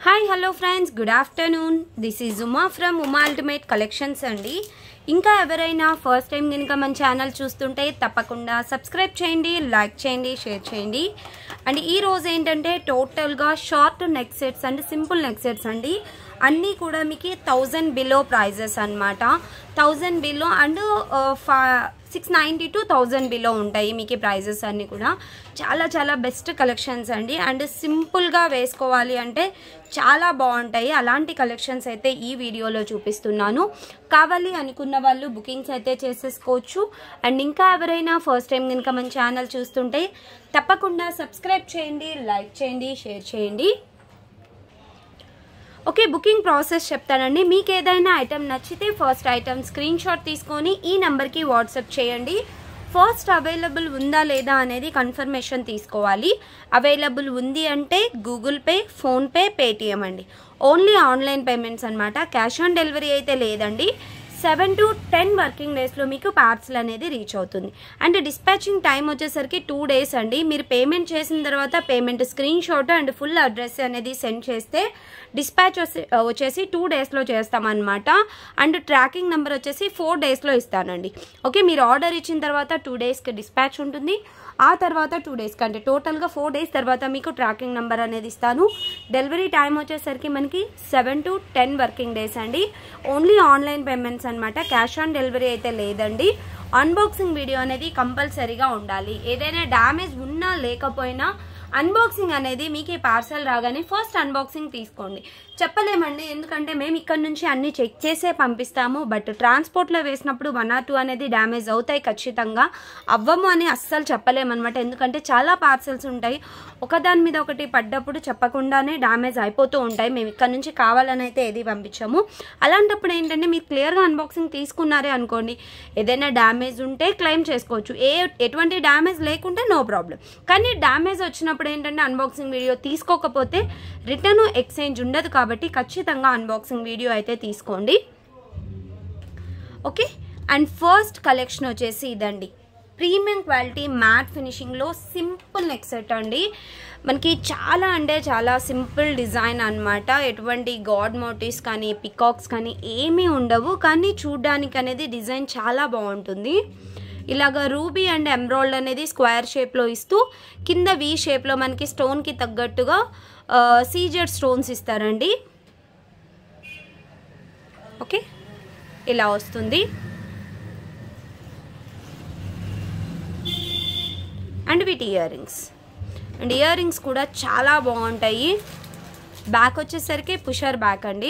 Hi hello friends good afternoon this is Uma from Uma ultimate collections అండి ఇంకా ఎవరైనా first time కనుక మన ఛానల్ చూస్తుంటే తప్పకుండా సబ్స్క్రైబ్ చేయండి లైక్ చేయండి షేర్ చేయండి అండ్ ఈ రోజు ఏంటంటే టోటల్గా short neck sets and simple neck sets అండి అన్నీ కూడా మీకు థౌజండ్ బిలో ప్రైజెస్ అనమాట thousand below and for six ninety to thousand below ఉంటాయి మీకు ప్రైజెస్ అన్నీ కూడా చాలా చాలా బెస్ట్ కలెక్షన్స్ అండి అండ్ సింపుల్గా వేసుకోవాలి అంటే చాలా బాగుంటాయి అలాంటి కలెక్షన్స్ అయితే ఈ వీడియోలో చూపిస్తున్నాను కావాలి అనుకున్న వాళ్ళు బుకింగ్స్ అయితే చేసేసుకోవచ్చు అండ్ ఇంకా ఎవరైనా ఫస్ట్ టైం కనుక మన ఛానల్ చూస్తుంటే తప్పకుండా సబ్స్క్రైబ్ చేయండి లైక్ చేయండి షేర్ చేయండి ఓకే బుకింగ్ ప్రాసెస్ చెప్తానండి మీకు ఏదైనా ఐటెం నచ్చితే ఫస్ట్ ఐటెం స్క్రీన్ షాట్ తీసుకొని ఈ నెంబర్కి వాట్సాప్ చేయండి ఫస్ట్ అవైలబుల్ ఉందా లేదా అనేది కన్ఫర్మేషన్ తీసుకోవాలి అవైలబుల్ ఉంది అంటే గూగుల్ పే ఫోన్పే పేటిఎం అండి ఓన్లీ ఆన్లైన్ పేమెంట్స్ అనమాట క్యాష్ ఆన్ డెలివరీ అయితే లేదండి సెవెన్ టు టెన్ వర్కింగ్ డేస్లో మీకు పార్సల్ అనేది రీచ్ అవుతుంది అండ్ డిస్పాచింగ్ టైం వచ్చేసరికి టూ డేస్ అండి మీరు పేమెంట్ చేసిన తర్వాత payment screenshot and full address అనేది సెండ్ చేస్తే డిస్పాచ్ వచ్చేసి టూ డేస్లో చేస్తామన్నమాట అండ్ ట్రాకింగ్ నెంబర్ వచ్చేసి ఫోర్ డేస్లో ఇస్తానండి ఓకే మీరు ఆర్డర్ ఇచ్చిన తర్వాత టూ డేస్కి డిస్పాచ్ ఉంటుంది ఆ తర్వాత టూ డేస్కి అంటే టోటల్గా ఫోర్ డేస్ తర్వాత మీకు ట్రాకింగ్ నెంబర్ అనేది ఇస్తాను డెలివరీ టైం వచ్చేసరికి మనకి seven to ten working days అండి ఓన్లీ ఆన్లైన్ పేమెంట్స్ అనమాట క్యాష్ ఆన్ డెలివరీ అయితే లేదండి అన్బాక్సింగ్ వీడియో అనేది కంపల్సరీగా ఉండాలి ఏదైనా డ్యామేజ్ ఉన్నా లేకపోయినా అన్బాక్సింగ్ అనేది మీకు ఈ పార్సల్ రాగానే ఫస్ట్ అన్బాక్సింగ్ తీసుకోండి చెప్పలేమండి ఎందుకంటే మేము ఇక్కడ నుంచి అన్ని చెక్ చేసే పంపిస్తాము బట్ ట్రాన్స్పోర్ట్లో వేసినప్పుడు వన్ ఆర్ టూ అనేది డ్యామేజ్ అవుతాయి ఖచ్చితంగా అవ్వము అని అస్సలు చెప్పలేమన్నమాట ఎందుకంటే చాలా పార్సల్స్ ఉంటాయి ఒకదాని మీద ఒకటి పడ్డప్పుడు చెప్పకుండానే డ్యామేజ్ అయిపోతూ ఉంటాయి మేము ఇక్కడ నుంచి కావాలని అయితే ఏది పంపించాము అలాంటప్పుడు ఏంటంటే మీరు క్లియర్గా అన్బాక్సింగ్ తీసుకున్నారే అనుకోండి ఏదైనా డ్యామేజ్ ఉంటే క్లెయిమ్ చేసుకోవచ్చు ఏ ఎటువంటి డ్యామేజ్ లేకుంటే నో ప్రాబ్లం కానీ డ్యామేజ్ వచ్చినప్పుడు ఏంటంటే అన్బాక్సింగ్ వీడియో తీసుకోకపోతే రిటర్న్ ఎక్స్చేంజ్ ఉండదు కాబట్టి ఖచ్చితంగా అన్బాక్సింగ్ వీడియో అయితే తీసుకోండి ఓకే అండ్ ఫస్ట్ కలెక్షన్ వచ్చేసి ఇదండి ప్రీమియం క్వాలిటీ మ్యాట్ ఫినిషింగ్లో సింపుల్ నెక్ సెట్ అండి మనకి చాలా అంటే చాలా సింపుల్ డిజైన్ అనమాట ఎటువంటి గాడ్ మోటివ్స్ కానీ పికాక్స్ కానీ ఏమీ ఉండవు కానీ చూడ్డానికి అనేది డిజైన్ చాలా బాగుంటుంది ఇలాగ రూబీ అండ్ ఎమ్రాల్డ్ అనేది స్క్వేర్ షేప్లో ఇస్తూ కింద వి షేప్లో మనకి స్టోన్కి తగ్గట్టుగా సీజెడ్ స్టోన్స్ ఇస్తారండి ఓకే ఇలా వస్తుంది అండ్ వీటి ear rings and ear rings కూడా చాలా బాగుంటాయి బ్యాక్ వచ్చేసరికి పుషర్ బ్యాక్ అండి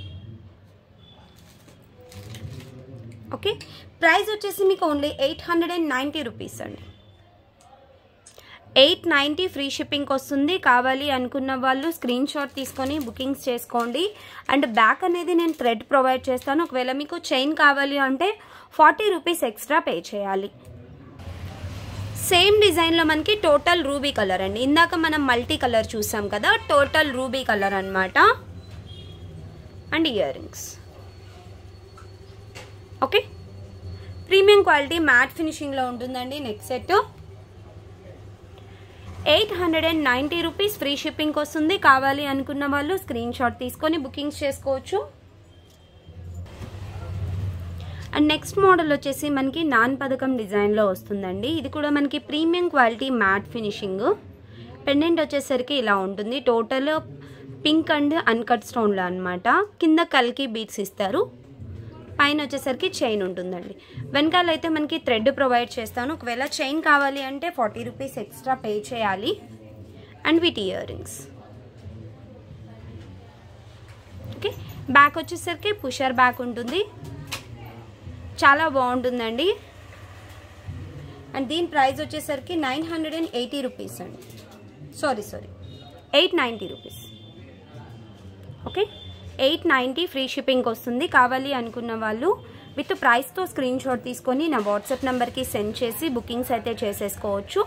ఓకే ప్రైస్ వచ్చేసి మీకు only eight hundred and ninety rupees అండి ఎయిట్ నైంటీ ఫ్రీ షిప్పింగ్కి వస్తుంది కావాలి అనుకున్న వాళ్ళు స్క్రీన్ షాట్ తీసుకొని బుకింగ్స్ చేసుకోండి అండ్ బ్యాక్ అనేది నేను థ్రెడ్ ప్రొవైడ్ చేస్తాను ఒకవేళ మీకు చైన్ కావాలి అంటే ఫార్టీ రూపీస్ ఎక్స్ట్రా పే చేయాలి సేమ్ డిజైన్లో మనకి టోటల్ రూబీ కలర్ అండి ఇందాక మనం మల్టీ కలర్ చూసాం కదా టోటల్ రూబీ కలర్ అనమాట and ear rings okay premium quality matte ఫినిషింగ్లో ఉంటుందండి next set eight hundred and ninety rupees free షిప్పింగ్కి వస్తుంది కావాలి అనుకున్న వాళ్ళు స్క్రీన్ షాట్ తీసుకొని బుకింగ్స్ చేసుకోవచ్చు అండ్ నెక్స్ట్ మోడల్ వచ్చేసి మనకి నాన్ పథకం డిజైన్లో వస్తుందండి ఇది కూడా మనకి premium quality matte finishing pendant వచ్చేసరికి ఇలా ఉంటుంది టోటల్ పింక్ అండ్ అన్కట్ స్టోన్లో అనమాట కింద కల్కి బీట్స్ ఇస్తారు పైన వచ్చేసరికి చైన్ ఉంటుందండి వెనకాల అయితే మనకి థ్రెడ్ ప్రొవైడ్ చేస్తాను ఒకవేళ చైన్ కావాలి అంటే ఫార్టీ రూపీస్ ఎక్స్ట్రా పే చేయాలి అండ్ వీటి ఇయర్ రింగ్స్ ఓకే బ్యాక్ వచ్చేసరికి పుషర్ బ్యాక్ ఉంటుంది చాలా బాగుంటుందండి అండ్ దీని ప్రైస్ వచ్చేసరికి nine hundred and eighty rupees అండి sorry sorry eight ninety rupees okay eight ninety free షిప్పింగ్కి వస్తుంది కావాలి అనుకున్న వాళ్ళు విత్ ప్రైస్తో స్క్రీన్ షాట్ తీసుకొని నా వాట్సాప్ నెంబర్కి సెండ్ చేసి బుకింగ్స్ అయితే చేసేసుకోవచ్చు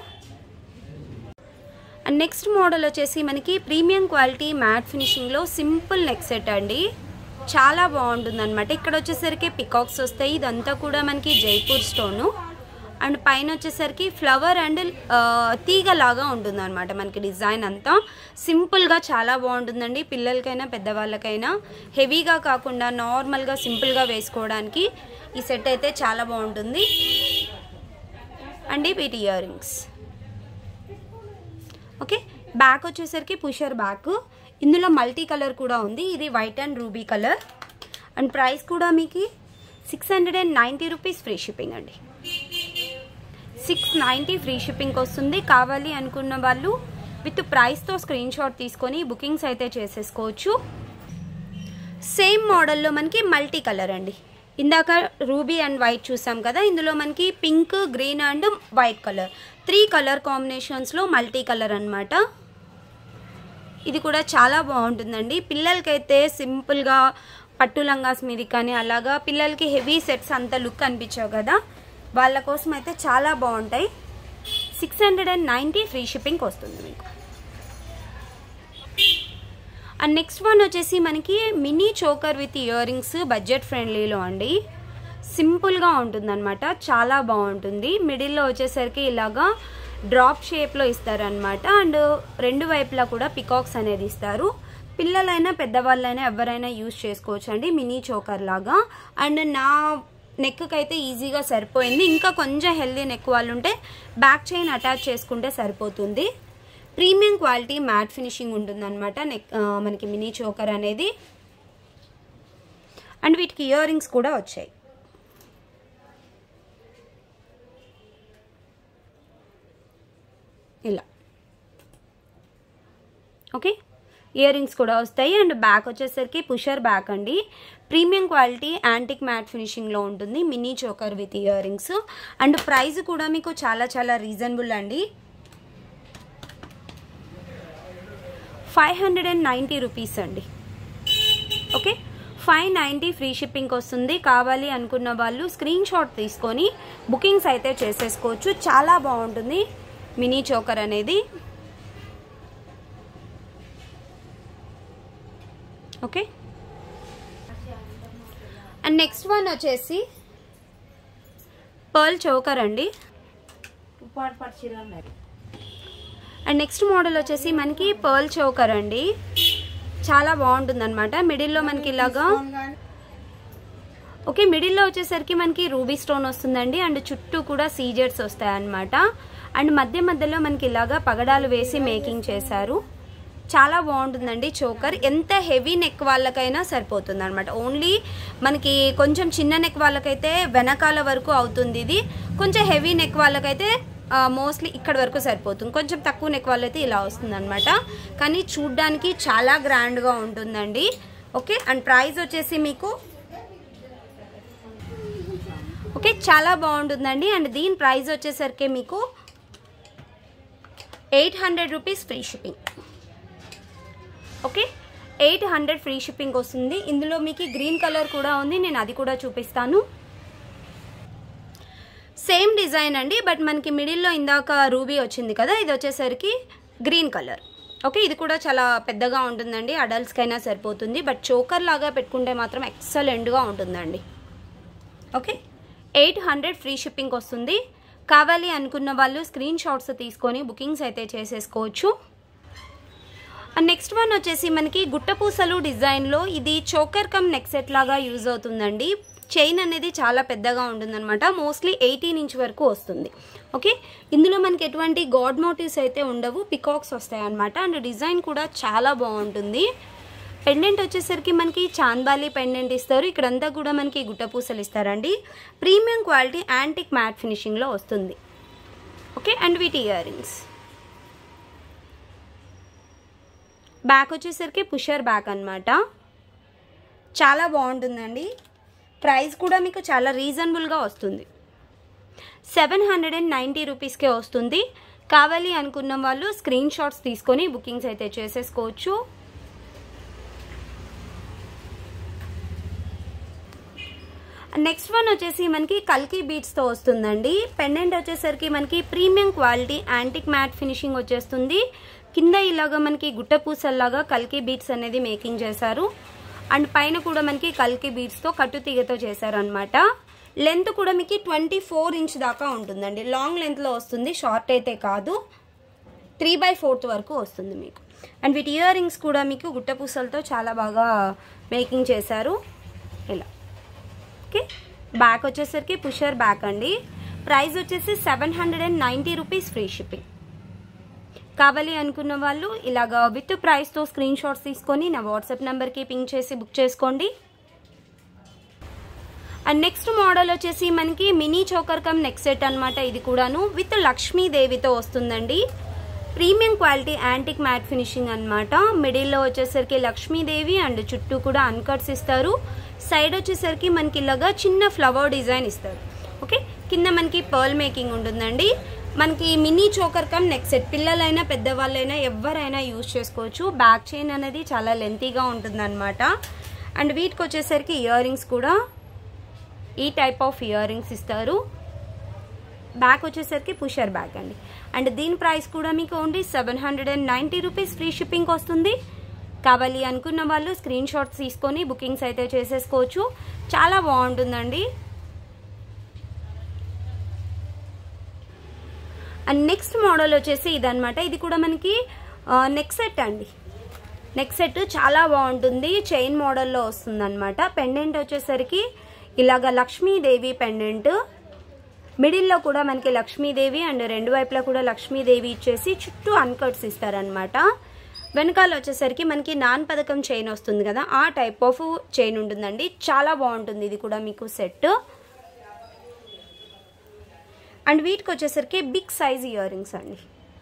అండ్ నెక్స్ట్ మోడల్ వచ్చేసి మనకి ప్రీమియం క్వాలిటీ మ్యాట్ ఫినిషింగ్లో సింపుల్ నెక్ సెట్ అండి చాలా బాగుంటుంది అనమాట ఇక్కడ వచ్చేసరికి పికాక్స్ వస్తాయి ఇదంతా కూడా మనకి జైపూర్ స్టోను అండ్ పైన వచ్చేసరికి ఫ్లవర్ అండ్ తీగలాగా ఉంటుంది అనమాట మనకి డిజైన్ అంతా సింపుల్గా చాలా బాగుంటుందండి పిల్లలకైనా పెద్దవాళ్ళకైనా హెవీగా కాకుండా నార్మల్గా సింపుల్గా వేసుకోవడానికి ఈ సెట్ అయితే చాలా బాగుంటుంది అండ్ వీటి ఇయర్ రింగ్స్ ఓకే బ్యాక్ వచ్చేసరికి పుషర్ బ్యాక్ ఇందులో మల్టీ కలర్ కూడా ఉంది ఇది white and ruby colour and price కూడా మీకు six hundred and ninety rupees free shipping అండి సిక్స్ నైంటీ ఫ్రీ షిప్పింగ్ వస్తుంది కావాలి అనుకున్న వాళ్ళు విత్ ప్రైస్తో స్క్రీన్ షాట్ తీసుకొని బుకింగ్స్ అయితే చేసేసుకోవచ్చు సేమ్ మోడల్లో మనకి మల్టీ కలర్ అండి ఇందాక రూబీ అండ్ వైట్ చూసాం కదా ఇందులో మనకి pink green and white colour three colour కాంబినేషన్స్లో మల్టీ కలర్ అనమాట ఇది కూడా చాలా బాగుంటుందండి పిల్లలకైతే సింపుల్గా పట్టు లంగాస్ మీద కానీ అలాగా పిల్లలకి హెవీ సెట్స్ అంత లుక్ అనిపించావు కదా వాళ్ళ కోసం అయితే చాలా బాగుంటాయి six hundred and ninety free shipping వస్తుంది మీకు అండ్ నెక్స్ట్ వన్ వచ్చేసి మనకి mini choker with ear rings budget ఫ్రెండ్లీలో అండి సింపుల్గా ఉంటుందన్నమాట చాలా బాగుంటుంది మిడిల్లో వచ్చేసరికి ఇలాగా డ్రాప్ షేప్లో ఇస్తారనమాట అండ్ రెండు వైపులా కూడా పికాక్స్ అనేది ఇస్తారు పిల్లలైనా పెద్దవాళ్ళైనా ఎవరైనా యూజ్ చేసుకోవచ్చు అండి మినీ చోకర్ లాగా అండ్ నా నెక్కి అయితే ఈజీగా సరిపోయింది ఇంకా కొంచెం హెల్దీ నెక్ వాళ్ళు ఉంటే బ్యాక్ చైన్ అటాచ్ చేసుకుంటే సరిపోతుంది ప్రీమియం క్వాలిటీ మ్యాట్ ఫినిషింగ్ ఉంటుందన్నమాట నెక్ మనకి మినీ చోకర్ అనేది అండ్ వీటికి ఇయర్ రింగ్స్ కూడా వచ్చాయి ఇలా ఓకే ఇయర్ రింగ్స్ కూడా వస్తాయి అండ్ బ్యాక్ వచ్చేసరికి పుషర్ బ్యాక్ అండి ప్రీమియం క్వాలిటీ యాంటిక్ మ్యాట్ ఫినిషింగ్లో ఉంటుంది mini choker with ear rings and price కూడా మీకు చాలా చాలా రీజనబుల్ అండి five hundred and ninety rupees అండి okay five ninety free shipping వస్తుంది కావాలి అనుకున్న వాళ్ళు స్క్రీన్ షాట్ తీసుకొని బుకింగ్స్ అయితే చేసేసుకోవచ్చు చాలా బాగుంటుంది మినీ చోకర్ అనేది ఓకే అండ్ నెక్స్ట్ వన్ వచ్చేసి పర్ల్ చోకర్ అండి అండ్ నెక్స్ట్ మోడల్ వచ్చేసి మనకి పర్ల్ చోకర్ అండి చాలా బాగుంటుంది అనమాట మిడిల్లో మనకి ఇలాగా ఓకే మిడిల్లో వచ్చేసరికి మనకి రూబీ స్టోన్ వస్తుందండి అండ్ చుట్టూ కూడా సీజెట్స్ వస్తాయి అనమాట అండ్ మధ్య మధ్యలో మనకి ఇలాగా పగడాలు వేసి మేకింగ్ చేశారు చాలా బాగుంటుందండి చోకర్ ఎంత హెవీ నెక్ వాళ్ళకైనా సరిపోతుంది అనమాట ఓన్లీ మనకి కొంచెం చిన్న నెక్ వాళ్ళకైతే వెనకాల వరకు అవుతుంది ఇది కొంచెం హెవీ నెక్ వాళ్ళకైతే మోస్ట్లీ ఇక్కడ వరకు సరిపోతుంది కొంచెం తక్కువ నెక్ వాళ్ళైతే ఇలా వస్తుంది అనమాట కానీ చూడ్డానికి చాలా గ్రాండ్గా ఉంటుందండి ఓకే అండ్ ప్రైస్ వచ్చేసి మీకు ఓకే చాలా బాగుంటుందండి అండ్ దీని ప్రైస్ వచ్చేసరికి మీకు eight hundred rupees free shipping okay eight hundred free shipping వస్తుంది ఇందులో మీకు గ్రీన్ కలర్ కూడా ఉంది నేను అది కూడా చూపిస్తాను సేమ్ డిజైన్ అండి బట్ మనకి మిడిల్లో ఇందాక రూబీ వచ్చింది కదా ఇది వచ్చేసరికి గ్రీన్ కలర్ ఓకే ఇది కూడా చాలా పెద్దగా ఉంటుందండి అడల్ట్స్కైనా సరిపోతుంది బట్ చోకర్ లాగా పెట్టుకుంటే మాత్రం ఎక్సలెంట్గా ఉంటుందండి okay eight hundred free shipping వస్తుంది కావాలి అనుకున్న వాళ్ళు స్క్రీన్ షాట్స్ తీసుకొని బుకింగ్స్ అయితే చేసేసుకోవచ్చు అండ్ నెక్స్ట్ వన్ వచ్చేసి మనకి గుట్టపూసలు డిజైన్లో ఇది చోకర్ కమ్ నెక్ సెట్ లాగా యూజ్ అవుతుందండి చైన్ అనేది చాలా పెద్దగా ఉంటుందన్నమాట మోస్ట్లీ ఎయిటీన్ ఇంచ్ వరకు వస్తుంది ఓకే ఇందులో మనకి ఎటువంటి గాడ్ మోటివ్స్ అయితే ఉండవు పికాక్స్ వస్తాయి అనమాట అండ్ డిజైన్ కూడా చాలా బాగుంటుంది పెండెంట్ వచ్చేసరికి మనకి చాందాలి పెండెంట్ ఇస్తారు ఇక్కడంతా కూడా మనకి గుట్టపూసలు ఇస్తారండి ప్రీమియం క్వాలిటీ యాంటిక్ మ్యాట్ ఫినిషింగ్లో వస్తుంది ఓకే అండ్ వీటి ఇయర్ రింగ్స్ బ్యాక్ వచ్చేసరికి పుషర్ బ్యాక్ అనమాట చాలా బాగుంటుందండి ప్రైస్ కూడా మీకు చాలా రీజనబుల్గా వస్తుంది సెవెన్ హండ్రెడ్ అండ్ నైంటీ రూపీస్కే వస్తుంది కావాలి అనుకున్న వాళ్ళు స్క్రీన్ షాట్స్ తీసుకొని బుకింగ్స్ అయితే చేసేసుకోవచ్చు నెక్స్ట్ వన్ వచ్చేసి మనకి కల్కి బీట్స్తో వస్తుందండి పెండెంట్ వచ్చేసరికి మనకి premium quality antique matte finishing వచ్చేస్తుంది కింద ఇలాగా మనకి గుట్ట పూసల్లాగా కల్కి బీట్స్ అనేది మేకింగ్ చేశారు అండ్ పైన కూడా మనకి కల్కి బీట్స్తో కట్టు తీగతో చేశారనమాట లెంత్ కూడా మీకు ట్వంటీ ఫోర్ ఇంచ్ దాకా ఉంటుందండి లాంగ్ లెంత్లో వస్తుంది షార్ట్ అయితే కాదు త్రీ బై ఫోర్త్ వరకు వస్తుంది మీకు అండ్ వీటి ఇయర్ రింగ్స్ కూడా మీకు గుట్టపూసలతో చాలా బాగా మేకింగ్ చేశారు ఇలా ఓకే బ్యాక్ వచ్చేసరికి పుషర్ బ్యాక్ అండి ప్రైస్ వచ్చేసి seven hundred and ninety rupees free shipping కావాలి అనుకున్న వాళ్ళు ఇలాగ విత్ ప్రైస్తో స్క్రీన్ షాట్స్ తీసుకొని నా వాట్సాప్ నెంబర్కి పింక్ చేసి బుక్ చేసుకోండి అండ్ నెక్స్ట్ మోడల్ వచ్చేసి మనకి mini choker come neck set అనమాట ఇది కూడాను విత్ లక్ష్మీదేవితో వస్తుందండి premium quality antique matte finishing అనమాట మిడిల్లో వచ్చేసరికి లక్ష్మీదేవి అండ్ చుట్టూ కూడా అన్కట్స్ ఇస్తారు సైడ్ వచ్చేసరికి మనకి ఇలాగా చిన్న ఫ్లవర్ డిజైన్ ఇస్తారు ఓకే కింద మనకి పర్ల్ మేకింగ్ ఉంటుందండి మనకి mini choker come neck set పిల్లలైనా పెద్దవాళ్ళైనా ఎవరైనా యూజ్ చేసుకోవచ్చు బ్యాక్ చైన్ అనేది చాలా లెంతీగా ఉంటుందన్నమాట అండ్ వీటికి వచ్చేసరికి ఇయర్ రింగ్స్ కూడా ఈ టైప్ ఆఫ్ ఇయర్ రింగ్స్ ఇస్తారు బ్యాక్ వచ్చేసరికి పుషర్ బ్యాగ్ అండి అండ్ దీని ప్రైస్ కూడా మీకు only seven hundred and ninety rupees free shipping వస్తుంది కావాలి అనుకున్న వాళ్ళు స్క్రీన్ షాట్స్ తీసుకొని బుకింగ్స్ అయితే చేసేసుకోవచ్చు చాలా బాగుంటుందండి అండ్ నెక్స్ట్ మోడల్ వచ్చేసి ఇదనమాట ఇది కూడా మనకి నెక్ సెట్ అండి నెక్ సెట్ చాలా బాగుంటుంది చైన్ మోడల్లో వస్తుంది అనమాట పెండెంట్ వచ్చేసరికి ఇలాగ లక్ష్మీదేవి పెండెంట్ మిడిల్లో కూడా మనకి లక్ష్మీదేవి అండ్ రెండు వైపులా కూడా లక్ష్మీదేవి ఇచ్చేసి చుట్టూ అన్కట్స్ ఇస్తారనమాట వెనకాల వచ్చేసరికి మనకి నాన్ పథకం చైన్ వస్తుంది కదా ఆ టైప్ ఆఫ్ చైన్ ఉంటుందండి చాలా బాగుంటుంది ఇది కూడా మీకు సెట్ అండ్ వీటికి వచ్చేసరికి బిగ్ సైజ్ ఇయర్ రింగ్స్ అండి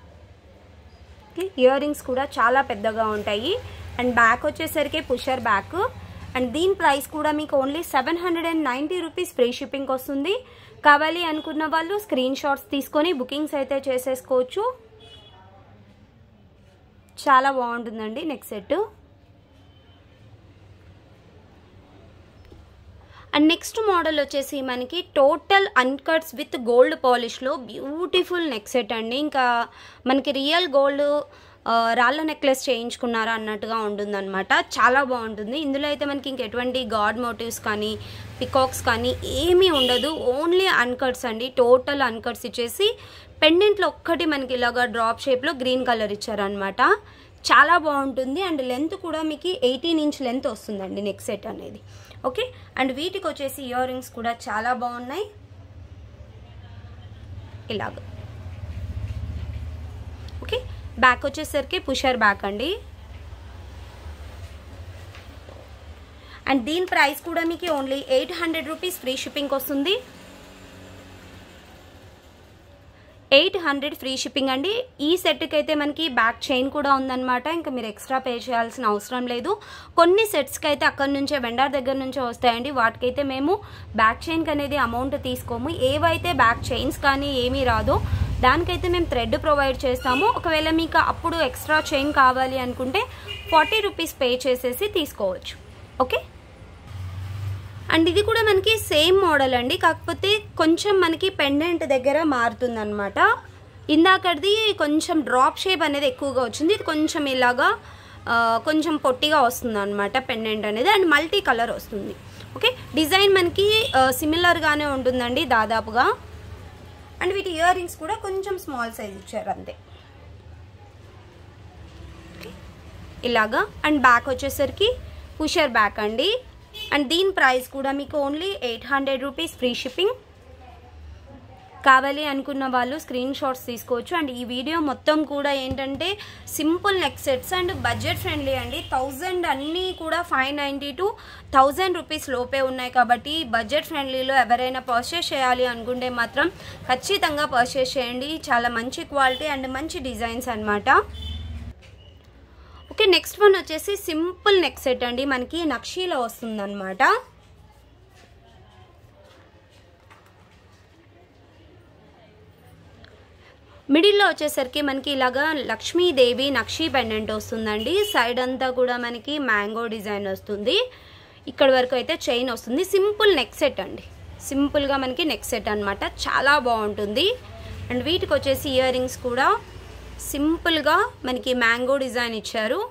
ఇయర్ రింగ్స్ కూడా చాలా పెద్దగా ఉంటాయి అండ్ బ్యాక్ వచ్చేసరికి పుషర్ బ్యాక్ అండ్ దీని ప్రైస్ కూడా మీకు only seven hundred and ninety rupees free shipping వస్తుంది కావాలి అనుకున్న వాళ్ళు స్క్రీన్ షాట్స్ తీసుకొని బుకింగ్స్ అయితే చేసేసుకోవచ్చు చాలా బాగుంటుందండి next set and next model వచ్చేసి మనకి టోటల్ అన్కట్స్ విత్ గోల్డ్ పాలిష్లో బ్యూటిఫుల్ నెక్ సెట్ అండి ఇంకా మనకి రియల్ గోల్డ్ రాళ్ళ నెక్లెస్ చేయించుకున్నారా అన్నట్టుగా ఉంటుందన్నమాట చాలా బాగుంటుంది ఇందులో అయితే మనకి ఇంక ఎటువంటి గాడ్ మోటివ్స్ కానీ పికాక్స్ కానీ ఏమీ ఉండదు ఓన్లీ అన్కట్స్ అండి టోటల్ అన్కట్స్ ఇచ్చేసి పెండెంట్లో ఒక్కటి మనకి ఇలాగా డ్రాప్ షేప్లో గ్రీన్ కలర్ ఇచ్చారనమాట చాలా బాగుంటుంది అండ్ లెంత్ కూడా మీకు ఎయిటీన్ ఇంచ్ లెంత్ వస్తుందండి నెక్ సెట్ అనేది ఓకే అండ్ వీటికి వచ్చేసి ఇయర్ రింగ్స్ కూడా చాలా బాగున్నాయి ఇలాగ ఓకే బ్యాక్ వచ్చేసరికి పుషర్ బ్యాక్ అండి అండ్ దీని ప్రైస్ కూడా మీకు only eight hundred rupees free shipping వస్తుంది ఎయిట్ హండ్రెడ్ ఫ్రీ షిప్పింగ్ అండి ఈ సెట్కి అయితే మనకి బ్యాక్ చైన్ కూడా ఉందన్నమాట ఇంకా మీరు ఎక్స్ట్రా పే చేయాల్సిన అవసరం లేదు కొన్ని సెట్స్కి అయితే అక్కడి నుంచే వెండర్ దగ్గర నుంచే వస్తాయండి వాటికైతే మేము బ్యాక్ చైన్కి అనేది అమౌంట్ తీసుకోము ఏవైతే బ్యాక్ చైన్స్ కానీ ఏమీ రాదో దానికైతే మేము థ్రెడ్ ప్రొవైడ్ చేస్తాము ఒకవేళ మీకు అప్పుడు ఎక్స్ట్రా చైన్ కావాలి అనుకుంటే ఫార్టీ రూపీస్ పే చేసేసి తీసుకోవచ్చు ఓకే అండ్ ఇది కూడా మనకి సేమ్ మోడల్ అండి కాకపోతే కొంచెం మనకి పెండెంట్ దగ్గర మారుతుందన్నమాట ఇందాకది కొంచెం డ్రాప్ షేప్ అనేది ఎక్కువగా వచ్చింది ఇది కొంచెం ఇలాగా ఆ, కొంచెం పొట్టిగా వస్తుంది అనమాట పెండెంట్ అనేది అండ్ మల్టీ కలర్ వస్తుంది ఓకే డిజైన్ మనకి సిమిలర్గానే ఉంటుందండి దాదాపుగా అండ్ వీటి ఇయర్ రింగ్స్ కూడా కొంచెం స్మాల్ సైజ్ ఇచ్చారు అంతే ఓకే. ఇలాగా అండ్ బ్యాక్ వచ్చేసరికి పుషర్ బ్యాక్ అండి అండ్ దీని ప్రైస్ కూడా మీకు only eight hundred rupees free shipping కావాలి అనుకున్న వాళ్ళు స్క్రీన్ షాట్స్ తీసుకోవచ్చు అండ్ ఈ వీడియో మొత్తం కూడా ఏంటంటే simple neck sets and budget friendly అండి థౌజండ్ అన్నీ కూడా five ninety to thousand rupees లోపే ఉన్నాయి కాబట్టి బడ్జెట్ ఫ్రెండ్లీలో ఎవరైనా పర్చేస్ చేయాలి అనుకుంటే మాత్రం ఖచ్చితంగా పర్చేస్ చేయండి చాలా మంచి క్వాలిటీ అండ్ మంచి డిజైన్స్ అన్నమాట ఓకే నెక్స్ట్ వన్ వచ్చేసి సింపుల్ నెక్ సెట్ అండి మనకి నక్షీలో వస్తుందన్నమాట మిడిల్లో వచ్చేసరికి మనకి ఇలాగా లక్ష్మీదేవి నక్షీ పెండెంట్ వస్తుందండి సైడ్ అంతా కూడా మనకి మ్యాంగో డిజైన్ వస్తుంది ఇక్కడ వరకు అయితే చైన్ వస్తుంది సింపుల్ నెక్ సెట్ అండి సింపుల్గా మనకి నెక్ సెట్ అనమాట చాలా బాగుంటుంది అండ్ వీటికి వచ్చేసి ఇయర్ రింగ్స్ కూడా సింపుల్గా మనకి మ్యాంగో డిజైన్ ఇచ్చారు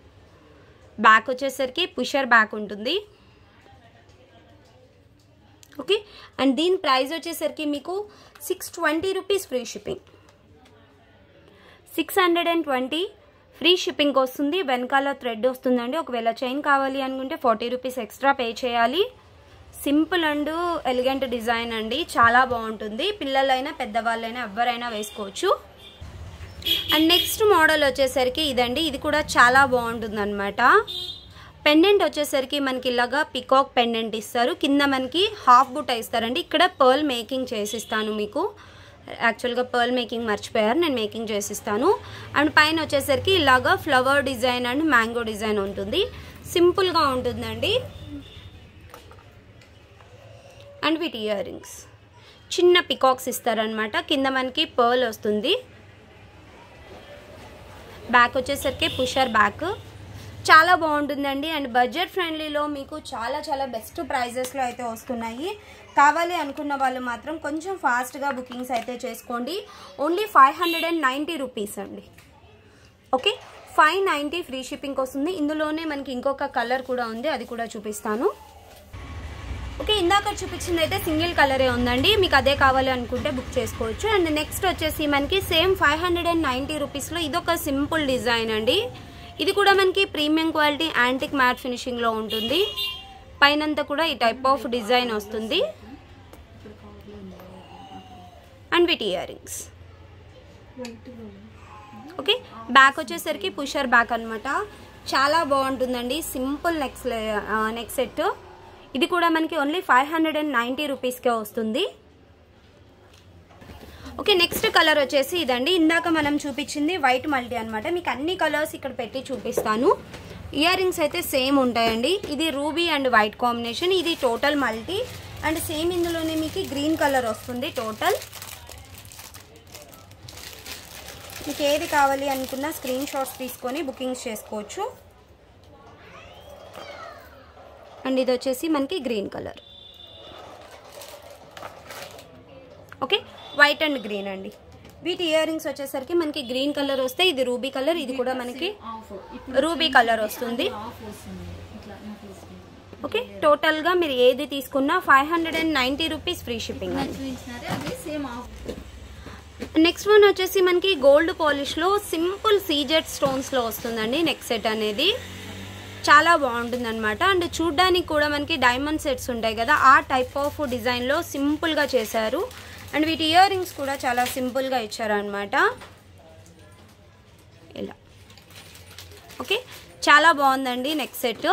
బ్యాక్ వచ్చేసరికి పుషర్ బ్యాక్ ఉంటుంది ఓకే అండ్ దీని ప్రైస్ వచ్చేసరికి మీకు six twenty rupees free shipping six hundred and twenty free shipping వస్తుంది వెనకాల థ్రెడ్ వస్తుందండి ఒకవేళ చైన్ కావాలి అనుకుంటే ఫార్టీ రూపీస్ ఎక్స్ట్రా పే చేయాలి సింపుల్ అండ్ ఎలిగెంట్ డిజైన్ అండి చాలా బాగుంటుంది పిల్లలైనా పెద్దవాళ్ళైనా ఎవరైనా వేసుకోవచ్చు అండ్ నెక్స్ట్ మోడల్ వచ్చేసరికి ఇదండి ఇది కూడా చాలా బాగుంటుంది అనమాట పెండెంట్ వచ్చేసరికి మనకి ఇలాగా పికాక్ పెండెంట్ ఇస్తారు కింద మనకి హాఫ్ బుట్ట ఇస్తారండి ఇక్కడ పర్ల్ మేకింగ్ చేసిస్తాను మీకు యాక్చువల్గా పర్ల్ మేకింగ్ మర్చిపోయారు నేను మేకింగ్ చేసిస్తాను అండ్ పైన వచ్చేసరికి ఇలాగా flower design and mango design ఉంటుంది సింపుల్గా ఉంటుందండి అండ్ వీటి ఇయర్ రింగ్స్ చిన్న పికాక్స్ ఇస్తారనమాట కింద మనకి పర్ల్ వస్తుంది బ్యాక్ వచ్చేసరికి పుషర్ బ్యాక్ చాలా బాగుంటుందండి అండ్ బడ్జెట్ ఫ్రెండ్లీలో మీకు చాలా చాలా బెస్ట్ ప్రైజెస్లో అయితే వస్తున్నాయి కావాలి అనుకున్న వాళ్ళు మాత్రం కొంచెం ఫాస్ట్గా బుకింగ్స్ అయితే చేసుకోండి only five hundred and ninety rupees అండి okay five ninety free shipping వస్తుంది ఇందులోనే మనకి ఇంకొక కలర్ కూడా ఉంది అది కూడా చూపిస్తాను ఓకే ఇందాక చూపించింది అయితే సింగిల్ కలరే ఉందండి మీకు అదే కావాలి అనుకుంటే బుక్ చేసుకోవచ్చు అండ్ నెక్స్ట్ వచ్చేసి మనకి same five hundred and ninety రూపీస్లో ఇదొక సింపుల్ డిజైన్ అండి ఇది కూడా మనకి ప్రీమియం క్వాలిటీ యాంటిక్ మ్యాట్ ఫినిషింగ్లో ఉంటుంది పైనంతా కూడా ఈ టైప్ ఆఫ్ డిజైన్ వస్తుంది అండ్ వీటి ఇయర్ రింగ్స్ ఓకే బ్యాక్ వచ్చేసరికి పుషర్ బ్యాక్ అనమాట చాలా బాగుంటుందండి సింపుల్ నెక్స్ నెక్ సెట్ ఇది కూడా మనకి only five hundred and ninety రూపీస్కే వస్తుంది ఓకే నెక్స్ట్ కలర్ వచ్చేసి ఇదండి ఇందాక మనం చూపించింది వైట్ మల్టీ అనమాట మీకు అన్ని కలర్స్ ఇక్కడ పెట్టి చూపిస్తాను ఇయర్ రింగ్స్ అయితే సేమ్ ఉంటాయండి ఇది రూబీ అండ్ వైట్ కాంబినేషన్ ఇది టోటల్ మల్టీ అండ్ సేమ్ ఇందులోనే మీకు గ్రీన్ కలర్ వస్తుంది టోటల్ మీకు ఏది కావాలి అనుకున్నా స్క్రీన్ షాట్స్ తీసుకొని బుకింగ్స్ చేసుకోవచ్చు అండ్ ఇది వచ్చేసి మనకి green colour okay white and green అండి వీటి ఇయర్ రింగ్స్ వచ్చేసరికి మనకి గ్రీన్ కలర్ వస్తే ఇది రూబీ కలర్ ఇది కూడా మనకి రూబీ కలర్ వస్తుంది ఓకే టోటల్గా మీరు ఏది తీసుకున్నా five hundred and ninety rupees free shipping next one వచ్చేసి మనకి గోల్డ్ పాలిష్లో సింపుల్ సీజెడ్ స్టోన్స్లో వస్తుందండి నెక్ సెట్ అనేది చాలా బాగుంటుంది అనమాట అండ్ చూడ్డానికి కూడా మనకి డైమండ్ సెట్స్ ఉంటాయి కదా ఆ టైప్ ఆఫ్ డిజైన్లో సింపుల్గా చేశారు అండ్ వీటి ఇయర్ రింగ్స్ కూడా చాలా సింపుల్గా ఇచ్చారనమాట ఇలా ఓకే చాలా బాగుందండి నెక్ సెట్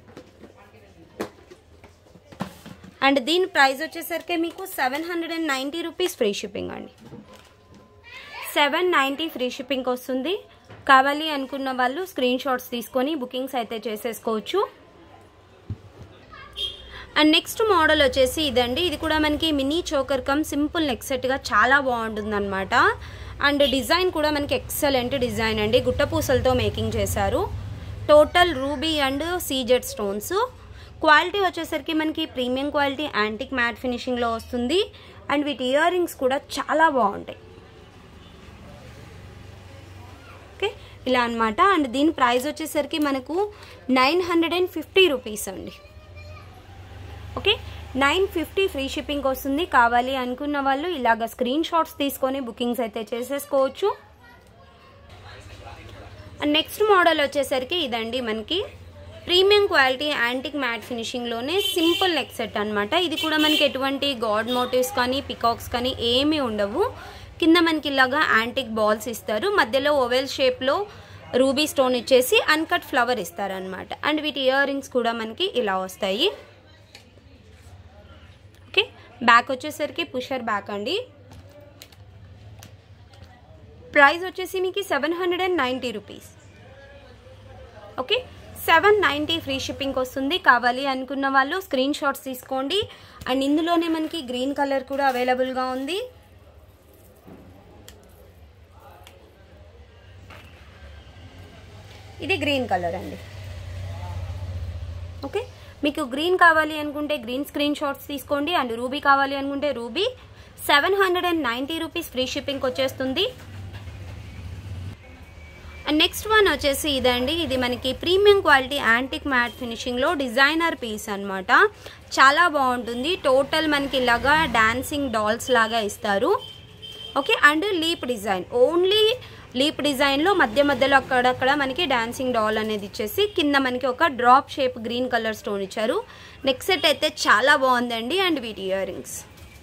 అండ్ దీని ప్రైస్ వచ్చేసరికి మీకు seven hundred and ninety rupees free shipping అండి సెవెన్ నైంటీ ఫ్రీ షిప్పింగ్ వస్తుంది కావాలి అనుకున్న వాళ్ళు స్క్రీన్ షాట్స్ తీసుకొని బుకింగ్స్ అయితే చేసేసుకోవచ్చు అండ్ నెక్స్ట్ మోడల్ వచ్చేసి ఇదండి ఇది కూడా మనకి mini choker come simple neck సెట్గా చాలా బాగుంటుంది అనమాట అండ్ డిజైన్ కూడా మనకి ఎక్సలెంట్ డిజైన్ అండి గుట్టపూసలతో మేకింగ్ చేశారు total ruby and CZ stones quality వచ్చేసరికి మనకి ప్రీమియం క్వాలిటీ యాంటిక్ మ్యాట్ ఫినిషింగ్లో వస్తుంది అండ్ వీటి ఇయర్ రింగ్స్ కూడా చాలా బాగుంటాయి ఓకే ఇలా అనమాట అండ్ దీని ప్రైస్ వచ్చేసరికి మనకు nine hundred and fifty rupees అండి okay nine fifty free shipping వస్తుంది కావాలి అనుకున్న వాళ్ళు ఇలాగ స్క్రీన్ షాట్స్ తీసుకొని బుకింగ్స్ అయితే చేసేసుకోవచ్చు అండ్ నెక్స్ట్ మోడల్ వచ్చేసరికి ఇదండి మనకి ప్రీమియం క్వాలిటీ యాంటిక్ మ్యాట్ ఫినిషింగ్లోనే సింపుల్ నెక్ సెట్ అనమాట ఇది కూడా మనకి ఎటువంటి గాడ్ మోటివ్స్ కానీ పికాక్స్ కానీ ఏమీ ఉండవు కింద మనకి ఇలాగా యాంటిక్ బాల్స్ ఇస్తారు మధ్యలో ఓవెల్ షేప్లో రూబీ స్టోన్ ఇచ్చేసి అన్కట్ ఫ్లవర్ ఇస్తారనమాట అండ్ వీటి ఇయర్ రింగ్స్ కూడా మనకి ఇలా వస్తాయి ఓకే బ్యాక్ వచ్చేసరికి పుషర్ బ్యాక్ అండి ప్రైస్ వచ్చేసి మీకు seven hundred and ninety rupees okay seven ninety free shipping వస్తుంది కావాలి అనుకున్న వాళ్ళు స్క్రీన్ షాట్స్ తీసుకోండి అండ్ ఇందులోనే మనకి గ్రీన్ కలర్ కూడా అవైలబుల్గా ఉంది ఇది గ్రీన్ కలర్ అండి ఓకే మీకు గ్రీన్ కావాలి అనుకుంటే గ్రీన్ స్క్రీన్ షాట్స్ తీసుకోండి అండ్ రూబీ కావాలి అనుకుంటే ruby seven hundred and ninety rupees free shipping వచ్చేస్తుంది అండ్ నెక్స్ట్ వన్ వచ్చేసి ఇదండి ఇది మనకి ప్రీమియం క్వాలిటీ యాంటిక్ మ్యాట్ ఫినిషింగ్లో డిజైనర్ పీస్ అనమాట చాలా బాగుంటుంది టోటల్ మనకి ఇలాగా డాన్సింగ్ డాల్స్ లాగా ఇస్తారు okay and leaf design only leaf డిజైన్లో మధ్య మధ్యలో అక్కడక్కడ మనకి డాన్సింగ్ డాల్ అనేది ఇచ్చేసి కింద మనకి ఒక drop shape green colour stone ఇచ్చారు నెక్ సెట్ అయితే చాలా బాగుందండి అండ్ వీటి ఇయర్ రింగ్స్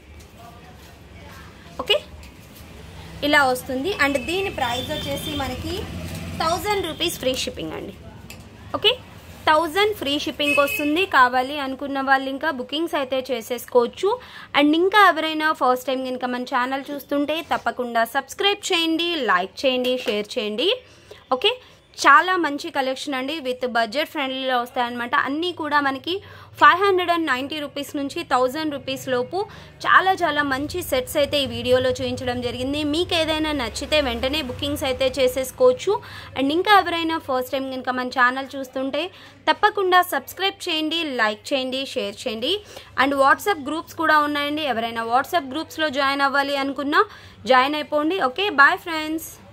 ఓకే ఇలా వస్తుంది అండ్ దీని ప్రైస్ వచ్చేసి మనకి థౌజండ్ రూపీస్ ఫ్రీ షిప్పింగ్ అండి ఓకే థౌజండ్ ఫ్రీ షిప్పింగ్ వస్తుంది కావాలి అనుకున్న వాళ్ళు ఇంకా బుకింగ్స్ అయితే చేసేసుకోవచ్చు అండ్ ఇంకా ఎవరైనా ఫస్ట్ టైం కనుక మన ఛానల్ చూస్తుంటే తప్పకుండా సబ్స్క్రైబ్ చేయండి లైక్ చేయండి షేర్ చేయండి ఓకే చాలా మంచి కలెక్షన్ అండి విత్ బడ్జెట్ ఫ్రెండ్లీలో వస్తాయన్నమాట అన్నీ కూడా మనకి five hundred and ninety rupees నుంచి థౌజండ్ రూపీస్ లోపు చాలా చాలా మంచి సెట్స్ అయితే ఈ వీడియోలో చూపించడం జరిగింది మీకు ఏదైనా నచ్చితే వెంటనే బుకింగ్స్ అయితే చేసేసుకోవచ్చు అండ్ ఇంకా ఎవరైనా ఫస్ట్ టైం కనుక మన ఛానల్ చూస్తుంటే తప్పకుండా సబ్స్క్రైబ్ చేయండి లైక్ చేయండి షేర్ చేయండి అండ్ వాట్సాప్ గ్రూప్స్ కూడా ఉన్నాయండి ఎవరైనా వాట్సాప్ గ్రూప్స్లో జాయిన్ అవ్వాలి అనుకున్నా జాయిన్ అయిపోండి ఓకే బాయ్ ఫ్రెండ్స్